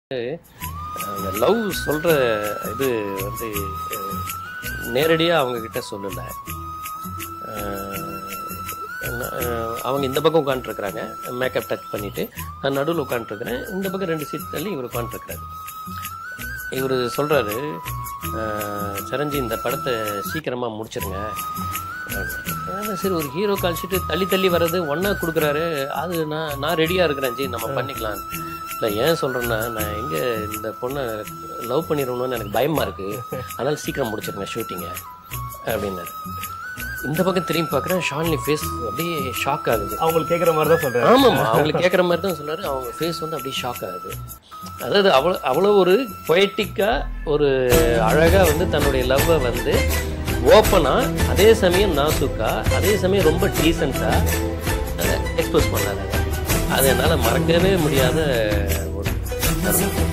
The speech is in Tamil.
அந்த லவ் சொல்கிற இது வந்து நேரடியாக அவங்க கிட்ட சொல்லலை அவங்க இந்த பக்கம் உட்காந்துருக்குறாங்க மேக்கப் டச் பண்ணிவிட்டு நான் நடுவில் உட்காந்துருக்குறேன் இந்த பக்கம் ரெண்டு சீட் தள்ளி இவர் உட்காந்துருக்குறாரு இவர் சொல்கிறாரு சரஞ்சி இந்த படத்தை சீக்கிரமாக முடிச்சிருங்க அதான் சரி ஒரு ஹீரோ கால் ஷீட்டு தள்ளி தள்ளி வர்றது ஒன்றா கொடுக்குறாரு அது நான் நான் ரெடியாக இருக்கிறேன் ஜி நம்ம பண்ணிக்கலாம் இல்லை ஏன் சொல்கிறேன்னா நான் எங்கே இந்த பொண்ணை லவ் பண்ணிடணும்னு எனக்கு பயமாக இருக்குது அதனால் சீக்கிரம் முடிச்சிருங்க ஷூட்டிங்கை அப்படின்னாரு இந்த பக்கம் திரும்பி பார்க்குறேன் ஷாலினி ஃபேஸ் அப்படியே ஷாக் ஆகுது அவங்களுக்கு கேட்குற மாதிரி தான் சொல்கிறேன் ஆமாம்மா அவங்களுக்கு கேட்குற மாதிரி தான் சொன்னாரு அவங்க ஃபேஸ் வந்து அப்படியே ஷாக் ஆகுது அதாவது அவ்வளோ அவ்வளோ ஒரு பொயட்டிக்காக ஒரு அழகாக வந்து தன்னுடைய லவ்வை வந்து ஓப்பனாக அதே சமயம் நாசுக்கா அதே சமயம் ரொம்ப டீசெண்டாக எக்ஸ்போஸ் பண்ணாங்க அது என்னால் மறக்கவே முடியாத ஒரு தருணம்